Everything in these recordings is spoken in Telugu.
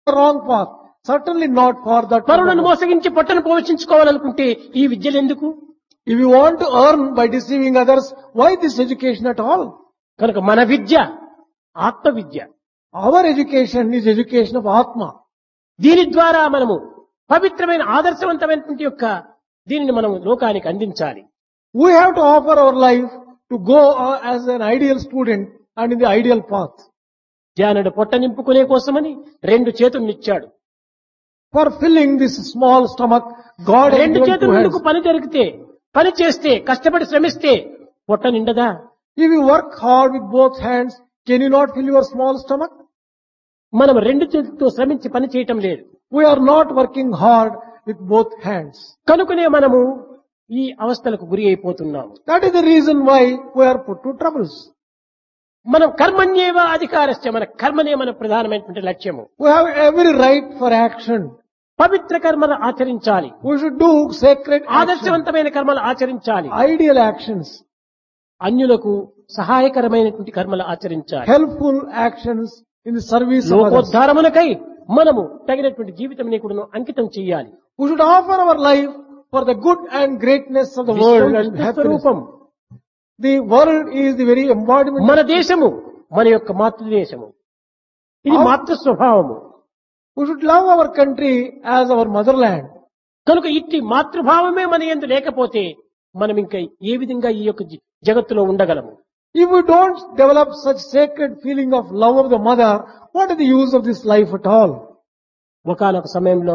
wrong path. Certainly not for that. పరులను purpose. మోసగించి పొట్టను పోషించుకోవాలనుకుంటే ఈ విద్యలు ఎందుకు If you want to earn by deceiving others, why this education at all? కనుక మన విద్య ఆత్మ విద్య Our education is education of Atma. దీని ద్వారా మనము పవిత్రమైన ఆదర్శవంతమైనటువంటి యొక్క దీనిని మనం లోకానికి అందించాలి We have to offer our life to go uh, as an ideal student and in the ideal path. ధ్యానుడు పొట్ట నింపుకునే కోసమని రెండు చేతుల్నిచ్చాడు For filling this small stomach, God has రెండు given చేతుల two ముందుకు hands. పని జరిగితే పని చేస్తే కష్టపడి శ్రమిస్తే పొట్ట నిండదా If you work hard with both hands, can you not fill your small stomach? మనం రెండు చేతులతో శ్రమించి పని చేయటం లేదు We are not working hard with both hands. కనుకనే మనము ఈ అవస్థలకు గురి అయిపోతున్నాము That is the reason why we are put to troubles. మనం కర్మణ్యేవ అధికారస్య మన కర్మనే మన ప్రధానమైనటువంటి లక్ష్యము We have every right for action. పవిత్ర కర్మలు ఆచరించాలి We should do sacred action, ఆదర్శవంతమైన కర్మలు ఆచరించాలి ideal actions, అన్యులకు సహాయకరమైనటువంటి కర్మలు ఆచరించాలి helpful actions in the service of others. లోకోద్ధారమునకై మనము తగినటువంటి జీవితం కూడా అంకితం చేయాలి We should offer our life for the good and greatness of the world and Vishwam happiness. స్వరూపం The world is the very embodiment. మన దేశము మన యొక్క మాతృదేశము ఇది అవును. మాతృ స్వభావము We should love our country as our motherland. కనుక ఇట్టి మాతృభావమే మన ఎందు లేకపోతే మనం ఇంకా ఏ విధంగా ఈ యొక్క జ- జగత్తులో ఉండగలము If we don't develop such sacred feeling of love of the mother, what is the use of this life at all? ఒకనొక సమయంలో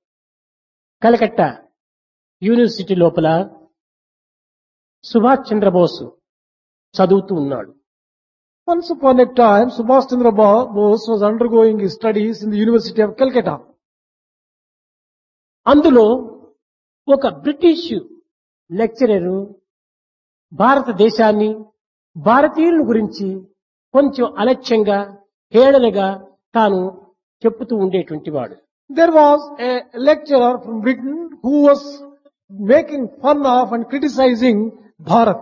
కలకత్తా యూనివర్సిటీ లోపల సుభాష్ చంద్రబోస్ చదువుతూ ఉన్నాడు Once upon a time, Subhash Chandra Bo- Bose was undergoing his studies in the University of Calcutta. అందులో ఒక బ్రిటిష్ లెక్చరరు భారతదేశాన్ని భారతీయుల గురించి కొంచెం అలక్ష్యంగా హేళనగా తాను చెప్పుతూ ఉండేటువంటి వాడు There was a lecturer from Britain who was making fun of and criticizing Bharat.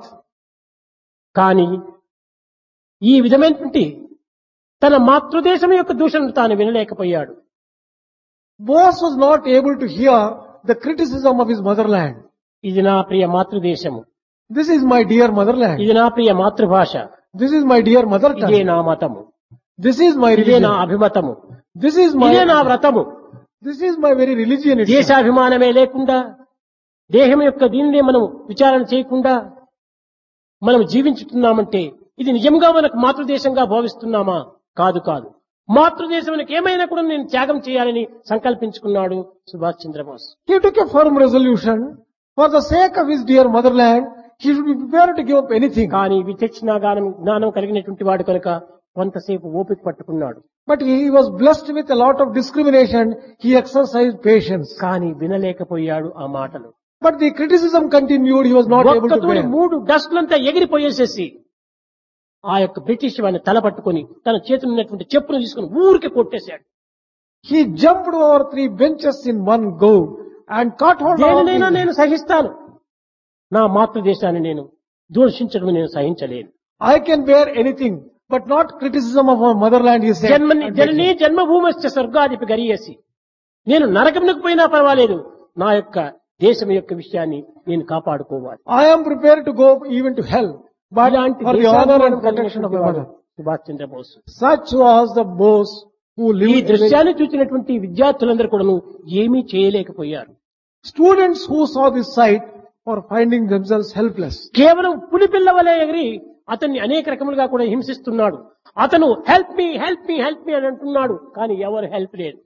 కానీ ఈ విధమైనటువంటి తన మాతృదేశం యొక్క దూషణను తాను వినలేకపోయాడు Bose was not able to hear the criticism of his motherland. ఇది నా ప్రియ మాతృదేశము This is my dear motherland. ఇది నా ప్రియ మాతృభాష This is my dear mother ఇదే tongue. నా మతము This is my ఇదే నా religion. అభిమతము This is ఇదే నా my, వ్రతము this is my very religion. itself. దేశాభిమానమే లేకుండా దేహం యొక్క దీనినే మనం విచారణ చేయకుండా మనం జీవించుతున్నామంటే ఇది నిజంగా మనకు మాతృదేశంగా భావిస్తున్నామా కాదు కాదు మాతృదేశంకి ఏమైనా కూడా నేను త్యాగం చేయాలని సంకల్పించుకున్నాడు Subhash Chandrabose He took a firm resolution for the sake of his dear motherland. He should be prepared to give up anything. కానీ విచక్షణ జ్ఞానం జ్ఞానం కలిగినటువంటి వాడు కనుక కొంతసేపు ఓపిక పట్టుకున్నాడు But he was blessed with a lot of discrimination. He exercised patience. కానీ వినలేకపోయాడు ఆ మాటలు But the criticism continued. He was not able to ఒక్కతోని bear. మూడు డస్ట్లంతా ఎగిరిపోయేసేసి ఆ యొక్క బ్రిటిష్ వాడిని తల పట్టుకొని తన చేతులు ఉన్నటువంటి చెప్పును తీసుకుని ఊరికి కొట్టేశాడు He jumped over three benches in one go and caught hold of దేనినైనా his- నేను సహిస్తాను నా మాతృదేశాన్ని నేను దూషించడం నేను సహించలేను I can bear anything, but not criticism of our motherland, he said. జన్మని జననీ జన్మభూమశ్చ స్వర్గాధిపి గరియేసి నేను నరకమునకు పోయినా పర్వాలేదు నా యొక్క దేశం యొక్క విషయాన్ని నేను కాపాడుకోవాలి I am prepared to go even to hell, but ఇలాంటి for the honor and దేశాభిమానం protection of కలిగినటువంటి my వాడు mother. Subhash Chandrabose Such was the boss who ఈ lived. a very- దృశ్యాన్ని చూసినటువంటి విద్యార్థులందరూ కూడాను ఏమీ చేయలేకపోయారు Students who saw this sight were finding themselves helpless. కేవలం పులి పిల్ల వలె ఎగిరి అతన్ని అనేక రకములుగా కూడా హింసిస్తున్నాడు అతను help me help me help me అని అంటున్నాడు కానీ ఎవరు హెల్ప్ లేదు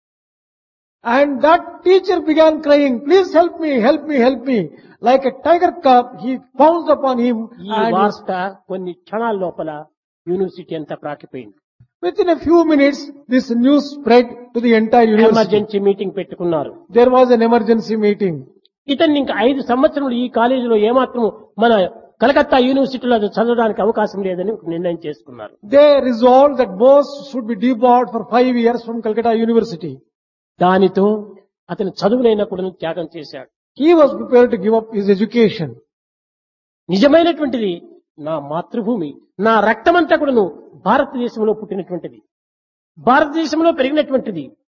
And that teacher began crying, please help me, help me, help me. Like a tiger cub, he pounced upon him ఈ and వార్త కొన్ని క్షణాల లోపల యూనివర్సిటీ అంతా ప్రాకిపోయింది within a few minutes, this news spread to the entire university. Emergency meeting పెట్టుకున్నారు There was an emergency meeting. ఇతన్ని ఇంకా ఐదు సంవత్సరములు ఈ కాలేజీలో ఏమాత్రం మన కలకత్తా యూనివర్సిటీలో చదవడానికి అవకాశం లేదని ఒక నిర్ణయం చేసుకున్నారు They resolved that Bose should be debarred for five years from Calcutta University. దానితో అతను చదువులైనా కూడా త్యాగం చేశాడు He was prepared to give up his education. నిజమైనటువంటిది నా మాతృభూమి నా రక్తమంతా కూడాను భారతదేశంలో పుట్టినటువంటిది భారతదేశంలో పెరిగినటువంటిది